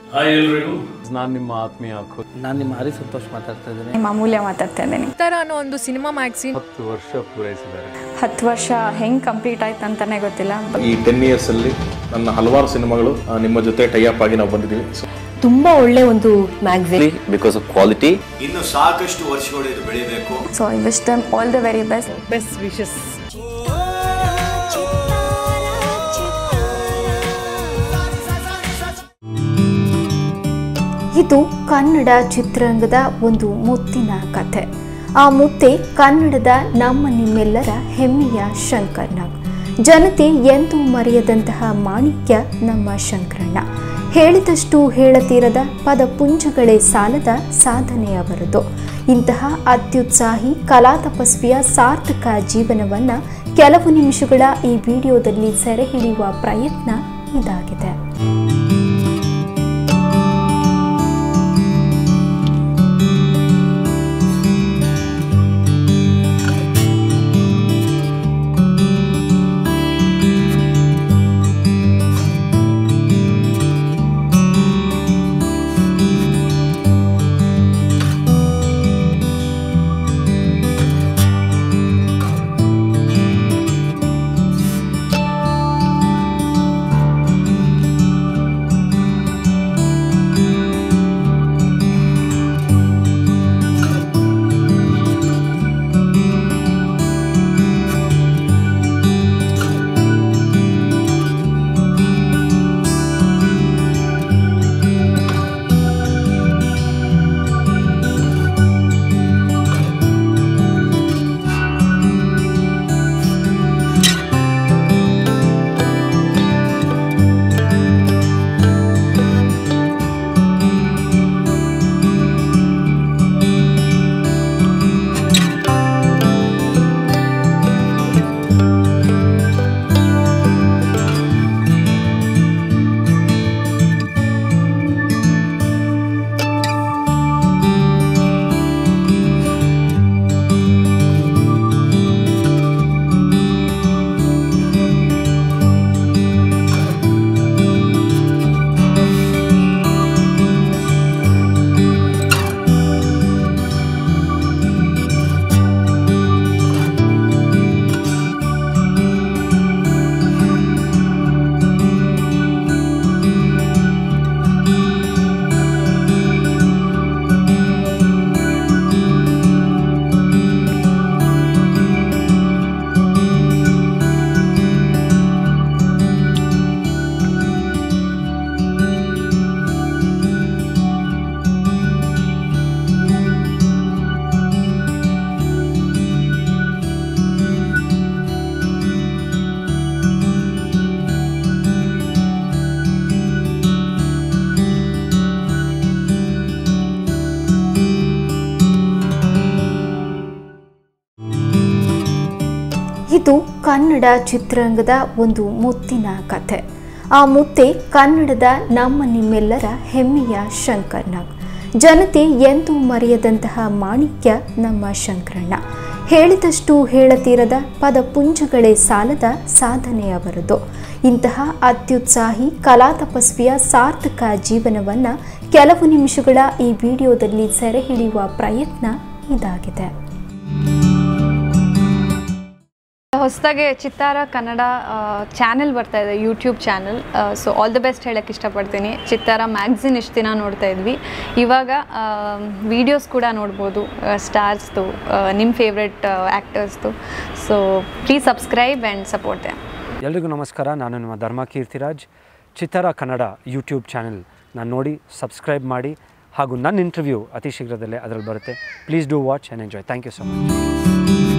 hi ಎಲ್ರಿಗೂ ನಾನು ನಿಮ್ಮ ಆತ್ಮೀಯ ಖು ನಾನು ನಿಮ್ಮ ಹರಿ ಸಂತೋಷ್ ಮಾತಾಡ್ತಾ ಇದ್ದೀನಿ ನಿಮ್ಮ ಅಮೂಲ್ಯ ಮಾತಾಡ್ತಾ ಇದ್ದೀನಿ ತರ ಅನ್ನೋ ಒಂದು ಸಿನಿಮಾ ಮ್ಯಾಗ್ಝಿನ್ ಹತ್ತು ವರ್ಷ ಪೂರೈಸಿದ್ದಾರೆ ಹತ್ತು ವರ್ಷ ಹೆಂಗೆ ಕಂಪ್ಲೀಟ್ ಆಯ್ತು ಅಂತಾನೆ ಗೊತ್ತಿಲ್ಲ ಈ ಟೆನ್ ಇಯರ್ಸಲ್ಲಿ ನನ್ನ ಹಲವಾರು ಸಿನಿಮಾಗಳು ಆ, ನಿಮ್ಮ ಜೊತೆ ಟೈಅಪ್ ಆಗಿ ನಾವು ಬಂದಿದ್ದೀವಿ ಸೊ ತುಂಬಾ ಒಳ್ಳೆ ಒಂದು ಮ್ಯಾಗಝಿನ್ because of quality ಇನ್ನು ಸಾಕಷ್ಟು ವರ್ಷಗಳು ಇದು ಬೆಳಿಬೇಕು so I wish them all the very best best wishes ಇದು ಕನ್ನಡ ಚಿತ್ರರಂಗದ ಒಂದು ಮುತ್ತಿನ ಕಥೆ ಆ ಮುತ್ತೆ ಕನ್ನಡದ ನಮ್ಮ ನಿಮ್ಮೆಲ್ಲರ ಹೆಮ್ಮೆಯ ಶಂಕರ್ನಾಗ್ ಜನತೆ ಎಂದೂ ಮರೆಯದಂತಹ ಮಾಣಿಕ್ಯ ನಮ್ಮ ಶಂಕರಣ್ಣ ಹೇಳಿದಷ್ಟು ಹೇಳತೀರದ ಪದಪುಂಜಗಳೇ ಸಾಲದ ಸಾಧನೆಯವರದು ಇಂತಹ ಅತ್ಯುತ್ಸಾಹಿ ಕಲಾ ತಪಸ್ವಿಯ ಸಾರ್ಥಕ ಜೀವನವನ್ನ ಕೆಲವು ನಿಮಿಷಗಳ ಈ ವಿಡಿಯೋದಲ್ಲಿ ಸೆರೆ ಹಿಡಿಯುವ ಪ್ರಯತ್ನ ಇದಾಗಿದೆ ಇದು ಕನ್ನಡ ಚಿತ್ರರಂಗದ ಒಂದು ಮುತ್ತಿನ ಕಥೆ ಆ ಮುತ್ತೆ ಕನ್ನಡದ ನಮ್ಮ ನಿಮ್ಮೆಲ್ಲರ ಹೆಮ್ಮೆಯ ಶಂಕರ್ನಾಗ್ ಜನತೆ ಎಂದೂ ಮರೆಯದಂತಹ ಮಾಣಿಕ್ಯ ನಮ್ಮ ಶಂಕರಣ್ಣ ಹೇಳಿದಷ್ಟು ಹೇಳತೀರದ ಪದಪುಂಜಗಳೇ ಸಾಲದ ಸಾಧನೆಯವರದು ಇಂತಹ ಅತ್ಯುತ್ಸಾಹಿ ಕಲಾ ತಪಸ್ವಿಯ ಸಾರ್ಥಕ ಜೀವನವನ್ನ ಕೆಲವು ನಿಮಿಷಗಳ ಈ ವಿಡಿಯೋದಲ್ಲಿ ಸೆರೆ ಹಿಡಿಯುವ ಪ್ರಯತ್ನ ಇದಾಗಿದೆ ಹೊಸದಾಗಿ ಚಿತ್ತಾರ ಕನ್ನಡ ಚಾನೆಲ್ ಬರ್ತಾ ಇದೆ YouTube channel so all the best ಹೇಳಕ್ಕೆ ಇಷ್ಟಪಡ್ತೀನಿ ಚಿತ್ತಾರ ಮ್ಯಾಗ್ಝಿನ್ ಇಷ್ಟು ದಿನ ನೋಡ್ತಾ ಇದ್ವಿ ಇವಾಗ ವಿಡಿಯೋಸ್ ಕೂಡ ನೋಡ್ಬೋದು ಸ್ಟಾರ್ಸ್ದು ನಿಮ್ಮ ಫೇವ್ರೆಟ್ ಆ್ಯಕ್ಟರ್ಸ್ದು so please subscribe and support ದೆ ಎಲ್ರಿಗೂ ನಮಸ್ಕಾರ ನಾನು ನಿಮ್ಮ ಧರ್ಮ ಕೀರ್ತಿರಾಜ್ ಚಿತ್ತರ ಕನ್ನಡ ಯೂಟ್ಯೂಬ್ ಚಾನೆಲ್ ನಾನು ನೋಡಿ ಸಬ್ಸ್ಕ್ರೈಬ್ ಮಾಡಿ ಹಾಗೂ ನನ್ನ ಇಂಟರ್ವ್ಯೂ ಅತಿ ಶೀಘ್ರದಲ್ಲೇ ಅದರಲ್ಲಿ ಬರುತ್ತೆ please do watch and enjoy thank you so much